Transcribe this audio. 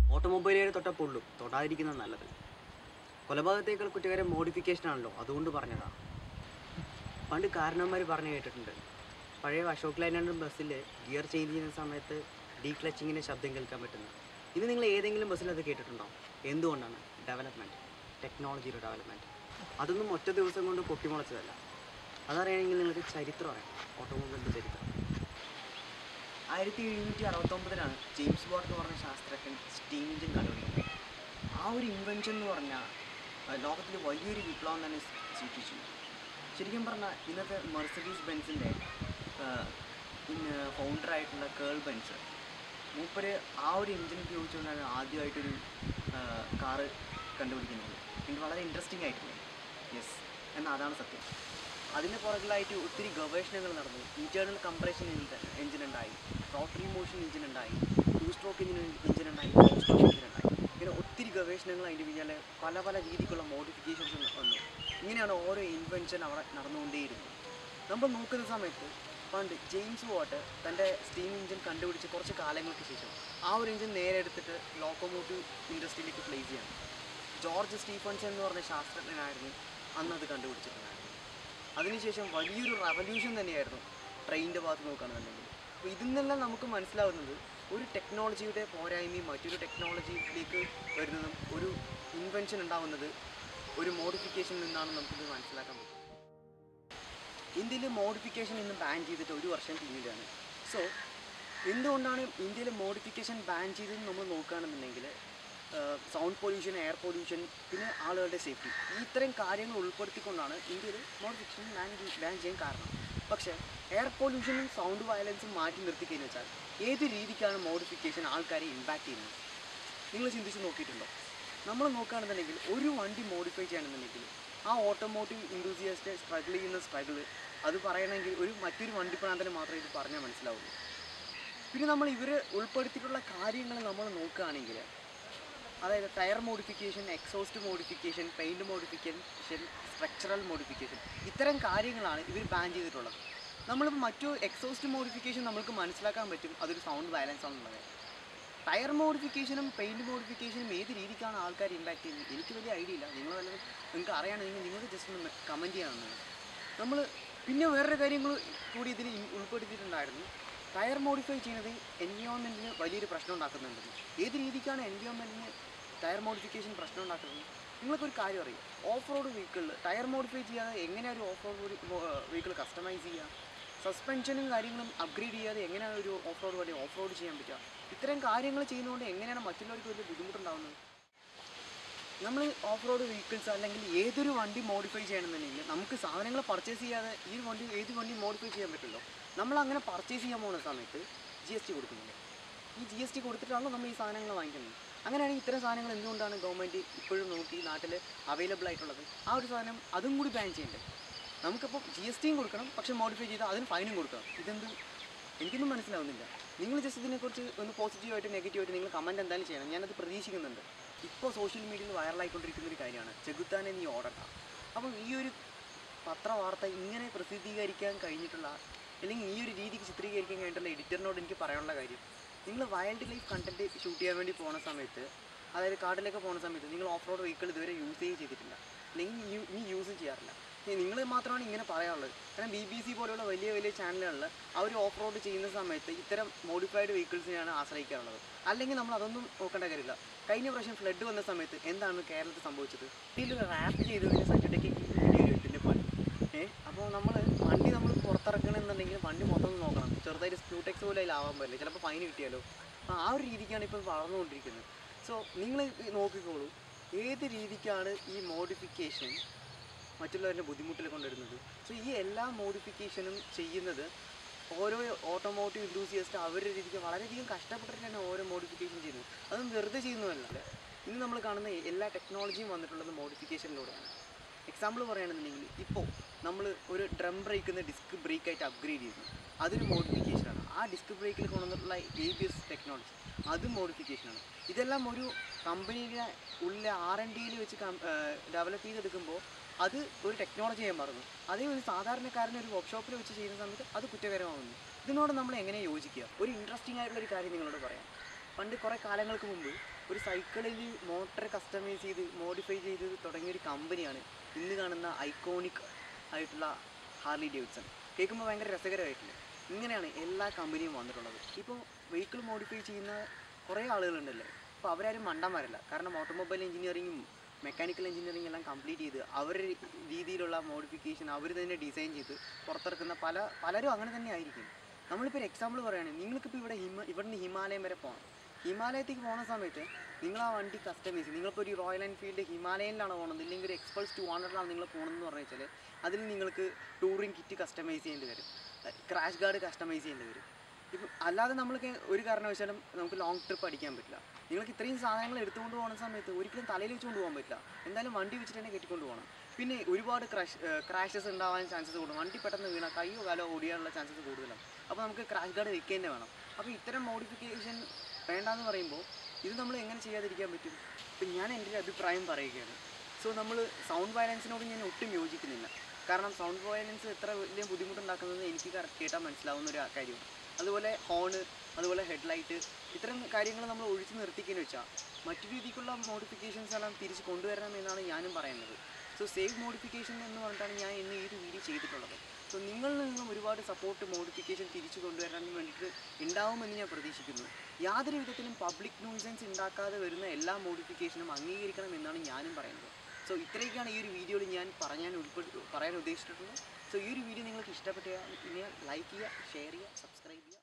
ഓട്ടോമൊബൈലുകാരെ തൊട്ടാൽ പൊള്ളും തൊടാതിരിക്കുന്നത് നല്ലത് കൊലപാതകത്തേക്കാൾ കുറ്റകരം മോഡിഫിക്കേഷൻ ആണല്ലോ അതുകൊണ്ട് പറഞ്ഞതാ പണ്ട് കാരണവന്മാർ പറഞ്ഞു കേട്ടിട്ടുണ്ട് പഴയ അശോക് ലൈലാൻഡ് ബസ്സിൽ ഗിയർ ചേഞ്ച് ചെയ്യുന്ന സമയത്ത് ഡീ ക്ലച്ചിങ്ങിൻ്റെ ശബ്ദം കേൾക്കാൻ പറ്റുന്നത് ഇത് നിങ്ങൾ ഏതെങ്കിലും ബസ്സിൽ അത് കേട്ടിട്ടുണ്ടോ എന്തുകൊണ്ടാണ് ഡെവലപ്മെൻറ്റ് ടെക്നോളജിയുടെ ഡെവലപ്മെൻറ്റ് അതൊന്നും ഒറ്റ ദിവസം കൊണ്ട് പൊട്ടിമുളച്ചതല്ല അതറിയണമെങ്കിൽ നിങ്ങൾക്ക് ചരിത്രം അറിയാം ഓട്ടോമൊബൈലിൻ്റെ ചരിത്രം ആയിരത്തി എഴുന്നൂറ്റി അറുപത്തൊമ്പതിലാണ് ജെയിംസ് വാട്ട് എന്ന് പറഞ്ഞ ശാസ്ത്രജ്ഞൻ സ്റ്റീം എഞ്ചിൻ കണ്ടുപിടിക്കുന്നത് ആ ഒരു ഇൻവെൻഷൻ എന്ന് പറഞ്ഞാൽ ലോകത്തിൽ വലിയൊരു വിപ്ലവം തന്നെ സൃ- സൃഷ്ടിച്ചു ശരിക്കും പറഞ്ഞാൽ ഇന്നത്തെ മെർസഡീസ് ബെൻസിൻ്റെ ഫൗണ്ടറായിട്ടുള്ള കേൾ ബെൻസ് മൂപ്പര് ആ ഒരു എഞ്ചിൻ ഉപയോഗിച്ചുകൊണ്ടാണ് ആദ്യമായിട്ടൊരു കാറ് കണ്ടുപിടിക്കുന്നത് എനിക്ക് വളരെ ഇൻട്രസ്റ്റിംഗ് ആയിട്ടുണ്ട് യെസ് എന്നാൽ അതാണ് സത്യം അതിന് പുറകിലായിട്ട് ഒത്തിരി ഗവേഷണങ്ങൾ നടന്നു ഇന്റേണൽ കംപ്രഷൻ എഞ്ചിൻ ഉണ്ടായി റോട്ടറി മോഷൻ എഞ്ചിൻ ഉണ്ടായി ടു സ്ട്രോക്ക് എഞ്ചിൻ എഞ്ചിൻ ഉണ്ടായി ഫോർ സ്ട്രോക്ക് എഞ്ചിൻ ഉണ്ടായി ഇങ്ങനെ ഒത്തിരി ഗവേഷണങ്ങൾ അതിൻ്റെ പിന്നാലെ പല പല രീതിക്കുള്ള മോഡിഫിക്കേഷൻസ് വന്നു ഇങ്ങനെയാണ് ഓരോ ഇൻവെൻഷൻ അവിടെ നടന്നുകൊണ്ടേയിരുന്നത് നമ്മൾ നോക്കുന്ന സമയത്ത് പണ്ട് ജെയിംസ് വാട്ട് തൻ്റെ സ്റ്റീം എഞ്ചിൻ കണ്ടുപിടിച്ച് കുറച്ച് കാലങ്ങൾക്ക് ശേഷം ആ ഒരു എഞ്ചിൻ നേരെ എടുത്തിട്ട് ലോക്കോമോട്ടീവ് ഇൻഡസ്ട്രിയിലേക്ക് പ്ലേസ് ചെയ്യാണ് ജോർജ് സ്റ്റീഫൻസൺ എന്ന് പറഞ്ഞ ശാസ്ത്രജ്ഞനായിരുന്നു അന്ന് അത് കണ്ടുപിടിച്ചിട്ടുണ്ടായിരുന്നത് അതിനുശേഷം വലിയൊരു റവല്യൂഷൻ തന്നെയായിരുന്നു ട്രെയിനിൻ്റെ ഭാഗത്ത് നോക്കുകയാണെന്നുണ്ടെങ്കിൽ അപ്പോൾ ഇതിൽ നിന്നെല്ലാം നമുക്ക് മനസ്സിലാവുന്നത് ഒരു ടെക്നോളജിയുടെ പോരായ്മയും മറ്റൊരു ടെക്നോളജിയിലേക്ക് വരുന്നതും ഒരു ഇൻവെൻഷൻ ഉണ്ടാവുന്നത് ഒരു മോഡിഫിക്കേഷനിൽ നിന്നാണ് നമുക്കിത് മനസ്സിലാക്കാൻ പറ്റും ഇന്ത്യയിൽ മോഡിഫിക്കേഷൻ ഇന്ന് ബാൻ ചെയ്തിട്ട് ഒരു വർഷം പിന്നീടാണ് സോ എന്തുകൊണ്ടാണ് ഇന്ത്യയിൽ മോഡിഫിക്കേഷൻ ബാൻ ചെയ്തതെന്ന് നമ്മൾ നോക്കുകയാണെന്നുണ്ടെങ്കിൽ സൗണ്ട് പൊല്യൂഷൻ എയർ പൊല്യൂഷൻ പിന്നെ ആളുകളുടെ സേഫ്റ്റി ഈ ഇത്തരം കാര്യങ്ങൾ ഉൾപ്പെടുത്തിക്കൊണ്ടാണ് ഇന്ത്യയിൽ മോഡിഫിക്കേഷൻ ബാൻ ബാൻ ചെയ്യാൻ കാരണം പക്ഷേ എയർ പൊല്യൂഷനും സൗണ്ട് വയലൻസും മാറ്റി നിർത്തിക്കഴിഞ്ഞു വെച്ചാൽ ഏത് രീതിക്കാണ് മോഡിഫിക്കേഷൻ ആൾക്കാരെ ഇമ്പാക്റ്റ് ചെയ്യുന്നത് നിങ്ങൾ ചിന്തിച്ച് നോക്കിയിട്ടുണ്ടോ നമ്മൾ നോക്കുകയാണെന്നുണ്ടെങ്കിൽ ഒരു വണ്ടി മോഡിഫൈ ചെയ്യണമെന്നുണ്ടെങ്കിൽ ആ ഓട്ടോമോട്ടീവ് ഇൻഡൂസിയസ്റ്റ് സ്ട്രഗിൾ ചെയ്യുന്ന സ്ട്രഗിൾ അത് പറയണമെങ്കിൽ ഒരു മറ്റൊരു വണ്ടിപ്രാന്തന് മാത്രമേ ഇത് പറഞ്ഞാൽ മനസ്സിലാവുള്ളൂ പിന്നെ നമ്മൾ ഇവർ ഉൾപ്പെടുത്തിയിട്ടുള്ള കാര്യങ്ങൾ നമ്മൾ നോക്കുകയാണെങ്കിൽ അതായത് tyre modification exhaust modification paint modification structural modification ഇത്തരം കാര്യങ്ങളാണ് ഇവർ ബാൻ ചെയ്തിട്ടുള്ളത് നമ്മളിപ്പോൾ മറ്റു എക്സോസ്റ്റ് മോഡിഫിക്കേഷൻ നമുക്ക് മനസ്സിലാക്കാൻ പറ്റും അതൊരു സൗണ്ട് വയലൻസ് ആണെന്നുള്ളത് ടയർ മോഡിഫിക്കേഷനും പെയിൻറ് മോഡിഫിക്കേഷനും ഏത് രീതിക്കാണ് ആൾക്കാർ ഇമ്പാക്ട് ചെയ്യുന്നത് എനിക്ക് വലിയ ഐഡിയ ഇല്ല നിങ്ങൾ വല്ലതും നിങ്ങൾക്ക് അറിയണമെങ്കിൽ നിങ്ങൾക്ക് ജസ്റ്റ് ഒന്ന് കമൻറ്റ് ചെയ്യാവുന്നതാണ് നമ്മൾ പിന്നെ വേറൊരു കാര്യങ്ങൾ കൂടി ഇതിൽ ഇൻ- ഉൾപ്പെടുത്തിയിട്ടുണ്ടായിരുന്നു ടയർ മോഡിഫൈ ചെയ്യുന്നത് എൻവിയോൺമെൻറ്റിന് വലിയൊരു പ്രശ്നം ഉണ്ടാക്കുന്നുണ്ടെന്ന് ഏത് രീതിക്കാണ് എൻവിയോൺമെൻറ്റിന് ടയർ മോഡിഫിക്കേഷൻ പ്രശ്നം ഉണ്ടാക്കുന്നത് നിങ്ങൾക്കൊരു കാര്യം അറിയാം ഓഫ് റോഡ് വെഹിക്കിളിൽ ടയർ മോഡിഫൈ ചെയ്യാതെ എങ്ങനെ ഒരു ഓഫ് റോഡ് വെഹിക്കിൾ കസ്റ്റമൈസ് ചെയ്യുക സസ്പെൻഷനും കാര്യങ്ങളും അപ്ഗ്രേഡ് ചെയ്യാതെ എങ്ങനെയാണ് ഒരു ഓഫ് റോഡ് വണ്ടി ഓഫ് റോഡ് ചെയ്യാൻ പറ്റുക ഇത്തരം കാര്യങ്ങൾ ചെയ്യുന്നതുകൊണ്ട് എങ്ങനെയാണ് മറ്റുള്ളവർക്ക് വലിയ ബുദ്ധിമുട്ടുണ്ടാകുന്നത് നമ്മൾ ഓഫ് റോഡ് വെഹിക്കിൾസ് അല്ലെങ്കിൽ ഏതൊരു വണ്ടി മോഡിഫൈ ചെയ്യണമെന്നുണ്ടെങ്കിൽ നമുക്ക് സാധനങ്ങൾ പർച്ചേസ് ചെയ്യാതെ ഈ വണ്ടി ഏത് വണ്ടി മോഡിഫൈ ചെയ്യാൻ പറ്റുമല്ലോ നമ്മൾ അങ്ങനെ പർച്ചേസ് ചെയ്യാൻ പോകുന്ന സമയത്ത് ജി എസ് ടി കൊടുക്കുന്നുണ്ട് ഈ ജി എസ് ടി കൊടുത്തിട്ടാണല്ലോ നമ്മൾ ഈ സാധനങ്ങൾ വാങ്ങിക്കുന്നത് അങ്ങനെയാണെങ്കിൽ ഇത്തരം സാധനങ്ങൾ എന്തുകൊണ്ടാണ് ഗവൺമെൻറ് ഇപ്പോഴും നമുക്ക് ഈ നാട്ടിൽ അവൈലബിൾ ആയിട്ടുള്ളത് ആ ഒരു സാധനം അതും കൂടി ബാൻ ചെയ്യണ്ടേ നമുക്കിപ്പോൾ ജി എസ് ടിയും കൊടുക്കണം പക്ഷെ മോഡിഫൈ ചെയ്താൽ അതിന് ഫൈനും കൊടുക്കണം ഇതെന്ത് എനിക്കൊന്നും മനസ്സിലാവുന്നില്ല നിങ്ങൾ ജസ്റ്റ് ഇതിനെക്കുറിച്ച് ഒന്ന് പോസിറ്റീവായിട്ട് നെഗറ്റീവായിട്ട് നിങ്ങൾ കമൻറ്റ് എന്തായാലും ചെയ്യണം ഞാനത് പ്രതീക്ഷിക്കുന്നുണ്ട് ഇപ്പോൾ സോഷ്യൽ മീഡിയയിൽ വൈറലായിക്കൊണ്ടിരിക്കുന്ന ഒരു കാര്യമാണ് ചെകുത്താനെ നീ ഓടണ്ട അപ്പം ഈ ഒരു പത്രവാർത്ത ഇങ്ങനെ പ്രസിദ്ധീകരിക്കാൻ കഴിഞ്ഞിട്ടുള്ള അല്ലെങ്കിൽ ഈ ഒരു രീതിക്ക് ചിത്രീകരിക്കാൻ കഴിഞ്ഞിട്ടുള്ള എഡിറ്ററിനോട് എനിക്ക് പറയാനുള്ള കാര്യം നിങ്ങൾ വൈൽഡ് ലൈഫ് കണ്ടന്റ് ഷൂട്ട് ചെയ്യാൻ വേണ്ടി പോണ സമയത്ത് അതായത് കാട്ടിലൊക്കെ പോണ സമയത്ത് നിങ്ങൾ ഓഫ് റോഡ് വെഹിക്കിൾ ഇതുവരെ യൂസ് ചെയ്യുകയും ചെയ്തിട്ടില്ല അല്ലെങ്കിൽ ഇനി ഇനി യൂസ് ചെയ്യാറില്ല നിങ്ങൾ മാത്രമാണ് ഇങ്ങനെ പറയാനുള്ളത് കാരണം ബി ബി സി പോലെയുള്ള വലിയ വലിയ ചാനലുകളിൽ അവർ ഓഫ് റോഡ് ചെയ്യുന്ന സമയത്ത് ഇത്തരം മോഡിഫൈഡ് വെഹിക്കിൾസിനെയാണ് ആശ്രയിക്കാറുള്ളത് അല്ലെങ്കിൽ നമ്മൾ അതൊന്നും നോക്കേണ്ട കാര്യമില്ല കഴിഞ്ഞ പ്രാവശ്യം ഫ്ലഡ് വന്ന സമയത്ത് എന്താണ് കേരളത്തിൽ സംഭവിച്ചത് ഇതിൽ റാപ്പ് ചെയ്ത് കഴിഞ്ഞ സറ്റഡേക്ക് എട്ടിൻ്റെ പണി ഏ അപ്പോൾ നമ്മൾ വണ്ടി നമ്മൾ പുറത്തിറക്കണമെന്നുണ്ടെങ്കിൽ വണ്ടി മൊത്തം ഒന്ന് നോക്കണം ചെറുതായിട്ട് സ്ക്യൂടെക്സ് പോലെ അതിലാവാൻ പറ്റില്ല ചിലപ്പോൾ ഫൈൻ കിട്ടിയാലോ അപ്പോൾ ആ ഒരു രീതിക്കാണ് ഇപ്പോൾ വളർന്നുകൊണ്ടിരിക്കുന്നത് സോ നിങ്ങൾ നോക്കിക്കോളൂ ഏത് രീതിക്കാണ് ഈ മോഡിഫിക്കേഷൻ മറ്റുള്ളവരുടെ ബുദ്ധിമുട്ടിൽ കൊണ്ടുവരുന്നത് സോ ഈ എല്ലാ മോഡിഫിക്കേഷനും ചെയ്യുന്നത് ഓരോ ഓട്ടോമോട്ടീവ് ഇൻഡൂസിയസ്റ്റ് അവരുടെ രീതിക്ക് വളരെയധികം കഷ്ടപ്പെട്ടിട്ടാണ് ഓരോ മോഡിഫിക്കേഷൻ ചെയ്യുന്നത് അതൊന്നും വെറുതെ ചെയ്യുന്നതല്ല ഇന്ന് നമ്മൾ കാണുന്ന എല്ലാ ടെക്നോളജിയും വന്നിട്ടുള്ളത് മോഡിഫിക്കേഷനിലൂടെയാണ് എക്സാമ്പിൾ പറയുകയാണെന്നുണ്ടെങ്കിൽ ഇപ്പോൾ നമ്മൾ ഒരു ഡ്രം ബ്രേക്കിൽ ഡിസ്ക് ബ്രേക്ക് ആയിട്ട് അപ്ഗ്രേഡ് ചെയ്യുന്നു അതൊരു മോഡിഫിക്കേഷനാണ് ആ ഡിസ്ക് ബ്രേക്കിൽ കൊണ്ടുവന്നിട്ടുള്ള എ ബി എസ് ടെക്നോളജി അത് മോഡിഫിക്കേഷനാണ് ഇതെല്ലാം ഒരു കമ്പനിയുടെ ഉള്ളിലെ ആർ എൻ ഡിയിൽ വെച്ച് ഡെവലപ്പ് ചെയ്തെടുക്കുമ്പോൾ അത് ഒരു ടെക്നോളജിയായി മാറുന്നു അതേ ഒരു സാധാരണക്കാരനെ ഒരു വർക്ക്ഷോപ്പിൽ വെച്ച് ചെയ്യുന്ന സമയത്ത് അത് കുറ്റകരമാവുന്നു ഇതിനോട് നമ്മൾ എങ്ങനെ യോജിക്കുക ഒരു ഇൻട്രസ്റ്റിംഗ് ആയിട്ടുള്ള ഒരു കാര്യം നിങ്ങളോട് പറയാം പണ്ട് കുറേ കാലങ്ങൾക്ക് മുമ്പ് ഒരു സൈക്കിളിൽ മോട്ടർ കസ്റ്റമൈസ് ചെയ്ത് മോഡിഫൈ ചെയ്ത് തുടങ്ങിയ ഒരു കമ്പനിയാണ് ഇന്ന് കാണുന്ന ഐക്കോണിക് ആയിട്ടുള്ള ഹാർലി ഡേവിഡ്സൺ കേൾക്കുമ്പോൾ ഭയങ്കര രസകരമായിട്ടില്ല ഇങ്ങനെയാണ് എല്ലാ കമ്പനിയും വന്നിട്ടുള്ളത് ഇപ്പോൾ വെഹിക്കിൾ മോഡിഫൈ ചെയ്യുന്ന കുറേ ആളുകളുണ്ടല്ലേ അപ്പോൾ അവരാരും മണ്ടന്മാരല്ല കാരണം ഓട്ടോമൊബൈൽ എഞ്ചിനീയറിങ്ങും മെക്കാനിക്കൽ എഞ്ചിനീയറിംഗ് എല്ലാം കംപ്ലീറ്റ് ചെയ്ത് അവരുടെ രീതിയിലുള്ള മോഡിഫിക്കേഷൻ അവർ തന്നെ ഡിസൈൻ ചെയ്ത് പുറത്തിറക്കുന്ന പല പലരും അങ്ങനെ തന്നെ ആയിരിക്കും നമ്മളിപ്പോൾ ഒരു എക്സാമ്പിൾ പറയുകയാണെങ്കിൽ നിങ്ങൾക്കിപ്പോൾ ഇവിടെ ഹിമ ഇവിടുന്ന് ഹിമാലയം വരെ പോകണം ഹിമാലയത്തേക്ക് പോകുന്ന സമയത്ത് നിങ്ങൾ ആ വണ്ടി കസ്റ്റമൈസ് ചെയ്യും നിങ്ങളിപ്പോൾ ഒരു റോയൽ എൻഫീൽഡ് ഹിമാലയനിലാണ് പോകുന്നത് ഇല്ലെങ്കിൽ ഒരു എക്സ്പൾസ് ടു ഹൺഡ്രഡിലാണ് നിങ്ങൾ പോകുന്നതെന്ന് പറഞ്ഞു വെച്ചാൽ അതിൽ നിങ്ങൾക്ക് ടൂറിംഗ് കിറ്റ് കസ്റ്റമൈസ് ചെയ്യേണ്ടി വരും ക്രാഷ് ഗാർഡ് കസ്റ്റമൈസ് ചെയ്യേണ്ടി വരും ഇപ്പം അല്ലാതെ നമ്മൾക്ക് ഒരു കാരണവശാലും നമുക്ക് ലോങ് ട്രിപ്പ് അടിക്കാൻ പറ്റില്ല നിങ്ങൾക്ക് ഇത്രയും സാധനങ്ങൾ എടുത്തുകൊണ്ട് പോകുന്ന സമയത്ത് ഒരിക്കലും തലയിൽ വെച്ചുകൊണ്ട് പോകാൻ പറ്റില്ല എന്തായാലും വണ്ടി വെച്ചിട്ട് തന്നെ കെട്ടിക്കൊണ്ട് പോകണം പിന്നെ ഒരുപാട് ക്രാഷ് ക്രാഷസ് ഉണ്ടാവാൻ ചാൻസസ് കൂടും വണ്ടി പെട്ടെന്ന് വീണാൽ കയ്യോ കാലോ ഓടിയാനുള്ള ചാൻസസ് കൂടുതലാണ് അപ്പോൾ നമുക്ക് ക്രാഷ് ഗാർഡ് വെക്കുക തന്നെ വേണം അപ്പോൾ ഇത്തരം മോഡിഫിക്കേഷൻ വേണ്ടാന്ന് പറയുമ്പോൾ ഇത് നമ്മൾ എങ്ങനെ ചെയ്യാതിരിക്കാൻ പറ്റും ഇപ്പം ഞാൻ എൻ്റെ ഒരു അഭിപ്രായം പറയുകയാണ് സോ നമ്മൾ സൗണ്ട് വയലൻസിനോട് ഞാൻ ഒട്ടും യോജിക്കുന്നില്ല കാരണം സൗണ്ട് വയലൻസ് എത്ര വലിയ ബുദ്ധിമുട്ടുണ്ടാക്കുന്നത് എനിക്ക് കറക്റ്റ് കേട്ടാൽ മനസ്സിലാവുന്ന ഒരു കാര്യമാണ് അതുപോലെ ഹോണ് അതുപോലെ ഹെഡ്ലൈറ്റ് ഇത്തരം കാര്യങ്ങൾ നമ്മൾ ഒഴിച്ചു നിർത്തിക്കെന്ന് വെച്ചാൽ മറ്റു രീതിക്കുള്ള മോഡിഫിക്കേഷൻസ് എല്ലാം തിരിച്ച് കൊണ്ടുവരണം എന്നാണ് ഞാനും പറയുന്നത് സോ സേഫ് മോഡിഫിക്കേഷൻ എന്ന് പറഞ്ഞിട്ടാണ് ഞാൻ ഇന്ന് ഈ ഒരു വീഡിയോ ചെയ്തിട്ടുള്ളത് സോ നിങ്ങളിൽ നിന്നും ഒരുപാട് സപ്പോർട്ട് മോഡിഫിക്കേഷൻ തിരിച്ചു കൊണ്ടുവരാൻ വേണ്ടിയിട്ട് ഉണ്ടാവുമെന്ന് ഞാൻ പ്രതീക്ഷിക്കുന്നു യാതൊരു വിധത്തിലും പബ്ലിക് ന്യൂസൻസ് ഉണ്ടാക്കാതെ വരുന്ന എല്ലാ മോഡിഫിക്കേഷനും അംഗീകരിക്കണം എന്നാണ് ഞാനും പറയുന്നത് സോ ഇത്രയൊക്കെയാണ് ഈ ഒരു വീഡിയോയിൽ ഞാൻ പറയാൻ ഉൾപ്പെടു പറയാൻ ഉദ്ദേശിച്ചിട്ടുള്ളത് സോ ഈ ഒരു വീഡിയോ നിങ്ങൾക്ക് ഇഷ്ടപ്പെട്ടാൽ ലൈക്ക് ചെയ്യുക ഷെയർ ചെയ്യുക സബ്സ്ക്രൈബ് ചെയ്യുക